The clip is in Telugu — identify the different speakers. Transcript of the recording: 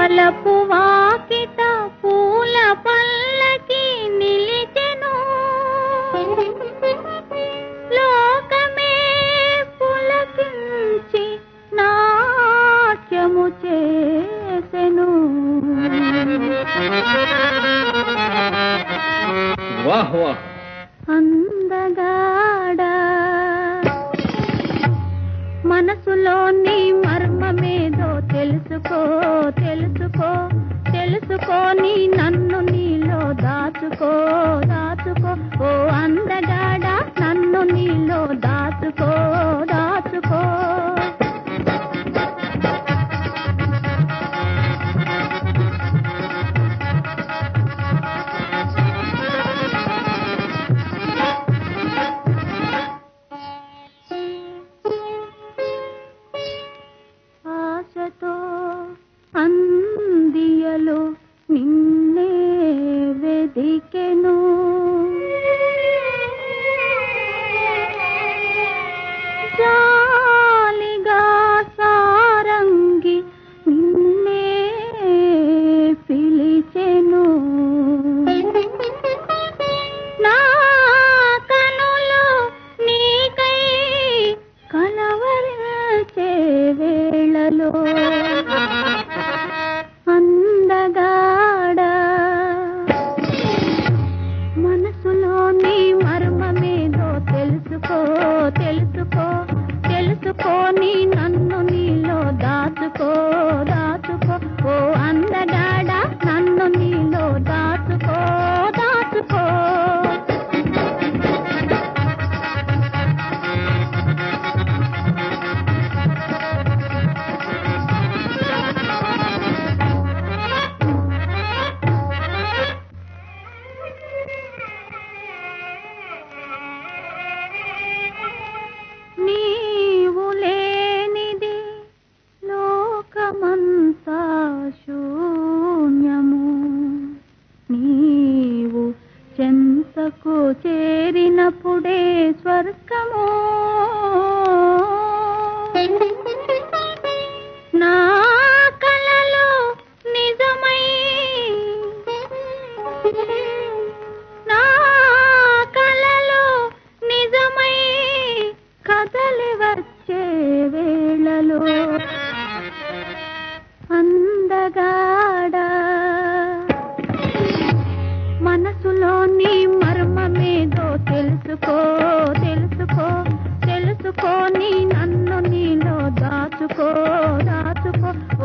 Speaker 1: వలపు వాకిట పూల పల్లకి నిలిచెను లోకమే పులకించి నాట్యము చేసెను
Speaker 2: వాహ్ వాహ్
Speaker 1: అందగాడా మనసులోని మర్మమేదో తెలుసుకో తెలుసుకో తెలుసుకోని నన్ను నీలో దాచుకో దాచుకో ఓ అందగాడా నన్ను నీలో దాచుకో దాచుకో ఆశతో అందియలు నిన్నే వెదికెను జాలిగా సారంగి నిన్నే పిలిచెను నా కనులు నీకై కలవరచే వేళలో అందగాడా మనసులోని మర్మమేదో తెలుసుకో తెలుసుకో తెలుసుకోని నన్ను నీలో దాచుకో దాచుకో ఓ అందగాడా నన్ను నీలో దాచుకో దాచుకో నీవు లేనిది లోకమంతా శూన్యము నీవు చెంతకు చేరినప్పుడే స్వర్గము నా కలలో నిజమై నా కలలో నిజమై కదలి వచ్చే వేళలో అందగాడా మనసులోని మర్మమేదో తెలుసుకో తెలుసుకో తెలుసుకోని నన్ను నీలో దాచుకో దాచుకో